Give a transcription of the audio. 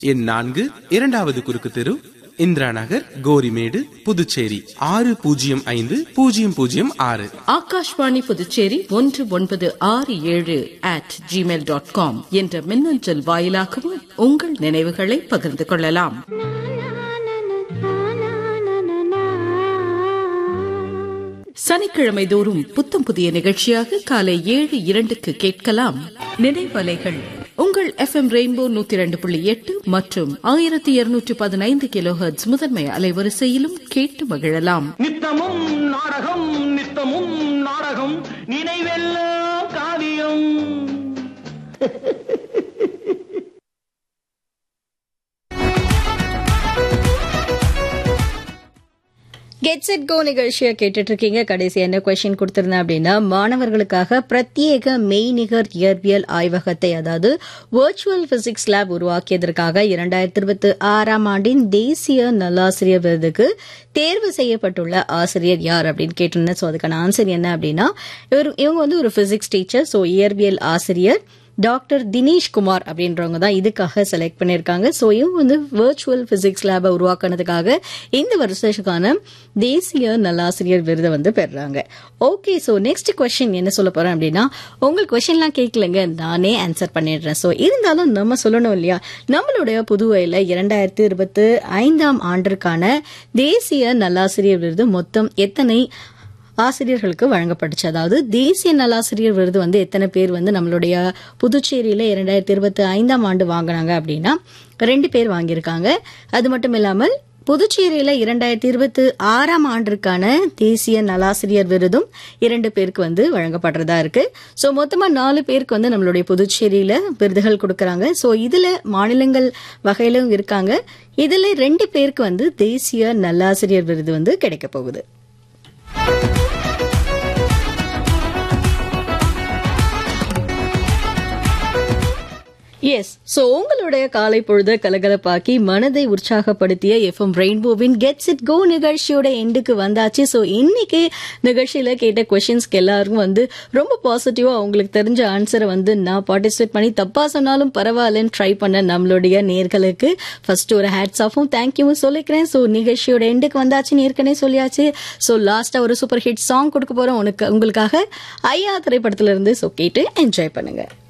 எண் நான்கு இரண்டாவது குறுக்கு தெரு இந்திரா நகர் கோரிமேடு புதுச்சேரி ஆறு பூஜ்ஜியம் ஐந்து பூஜ்ஜியம் பூஜ்ஜியம் ஆறு ஆகாஷ்வாணி புதுச்சேரி ஒன்று ஒன்பது ஆறு ஏழு அட் ஜிமெயில் டாட் காம் என்ற மின்னஞ்சல் வாயிலாகவும் உங்கள் நினைவுகளை பகிர்ந்து கொள்ளலாம் சனிக்கிழமை தோறும் புத்தம் புதிய நிகழ்ச்சியாக காலை ஏழு இரண்டுக்கு கேட்கலாம் நினைவலைகள் உங்கள் எஃப் எம் ரெயின்போ நூத்தி இரண்டு புள்ளி எட்டு மற்றும் ஆயிரத்தி இருநூற்றி பதினைந்து கிலோ முதன்மை அலைவரிசையிலும் கேட்டு மகிழலாம் நித்தமும் நாடகம் நித்தமும் நாடகம் நினைவெல்லாம் காவியம் கெட் செட் கோ நிகழ்ச்சியை கேட்டுட்டு இருக்கீங்க கடைசி என்ன கொஸ்டின் கொடுத்திருந்தேன் அப்படின்னா மாணவர்களுக்காக பிரத்யேக மெய்நிகர் இயற்பியல் ஆய்வகத்தை அதாவது வர்ச்சுவல் பிசிக்ஸ் லேப் உருவாக்கியதற்காக இரண்டாயிரத்தி இருபத்தி ஆறாம் ஆண்டின் தேசிய நல்லாசிரியர் விருதுக்கு தேர்வு செய்யப்பட்டுள்ள ஆசிரியர் யார் அப்படின்னு கேட்டிருந்தேன் ஸோ அதுக்கான ஆன்சர் என்ன அப்படின்னா இவர் இவங்க வந்து ஒரு பிசிக்ஸ் டீச்சர் ஸோ இயற்பியல் ஆசிரியர் டாக்டர் தினேஷ் குமார் அப்படின்றவங்க தான் இதுக்காக செலக்ட் பண்ணியிருக்காங்க ஸோ இவங்க வந்து வர்ச்சுவல் பிசிக்ஸ் லேபை உருவாக்குனதுக்காக இந்த வருஷத்துக்கான தேசிய நல்லாசிரியர் விருதை வந்து பெறுறாங்க ஓகே ஸோ நெக்ஸ்ட் கொஸ்டின் என்ன சொல்ல போறேன் அப்படின்னா உங்கள் கொஸ்டின்லாம் கேட்கலங்க நானே ஆன்சர் பண்ணிடுறேன் ஸோ இருந்தாலும் நம்ம சொல்லணும் இல்லையா நம்மளுடைய புதுவையில் இரண்டாயிரத்தி இருபத்தி ஐந்தாம் ஆண்டிற்கான தேசிய நல்லாசிரியர் விருது மொத்தம் எத்தனை ஆசிரியர்களுக்கு வழங்கப்பட்டுச்சு அதாவது தேசிய நல்லாசிரியர் விருது வந்து எத்தனை பேர் வந்து நம்மளுடைய புதுச்சேரியில இரண்டாயிரத்தி இருபத்தி ஐந்தாம் ஆண்டு வாங்கினாங்க அப்படின்னா ரெண்டு பேர் வாங்கியிருக்காங்க அது மட்டும் இல்லாமல் புதுச்சேரியில இரண்டாயிரத்தி இருபத்தி ஆறாம் ஆண்டிற்கான தேசிய நலாசிரியர் விருதும் இரண்டு பேருக்கு வந்து வழங்கப்படுறதா இருக்கு ஸோ மொத்தமா நாலு பேருக்கு வந்து நம்மளுடைய புதுச்சேரியில விருதுகள் கொடுக்கறாங்க ஸோ இதுல மாநிலங்கள் வகையிலும் இருக்காங்க இதுல ரெண்டு பேருக்கு வந்து தேசிய நல்லாசிரியர் விருது வந்து கிடைக்க போகுது எஸ் சோ உங்களுடைய காலை பொழுத கலகலப்பாக்கி மனதை உற்சாகப்படுத்திய எஃப்எம் ரெயின்போவின் கெட்ஸ் இட் கோ நிகழ்ச்சியோட எண்டுக்கு வந்தாச்சு சோ இன்னைக்கு நிகழ்ச்சியில கேட்ட கொஸ்டின்ஸ்க்கு எல்லாருக்கும் வந்து ரொம்ப பாசிட்டிவா அவங்களுக்கு தெரிஞ்ச ஆன்சரை வந்து நான் பார்ட்டிசிபேட் பண்ணி தப்பா சொன்னாலும் பரவாயில்லன்னு ட்ரை பண்ண நம்மளுடைய நேர்களுக்கு ஃபர்ஸ்ட் ஒரு ஹேட்ஸ் ஆஃபும் தேங்க்யூவும் சொல்லிக்கிறேன் சோ நிகழ்ச்சியோட எண்டுக்கு வந்தாச்சுன்னு ஏற்கனவே சொல்லியாச்சு சோ லாஸ்டா ஒரு சூப்பர் ஹிட் சாங் கொடுக்க போறோம் உனக்கு உங்களுக்காக ஐயா திரைப்படத்துல இருந்து சோ கேட்டு என்ஜாய் பண்ணுங்க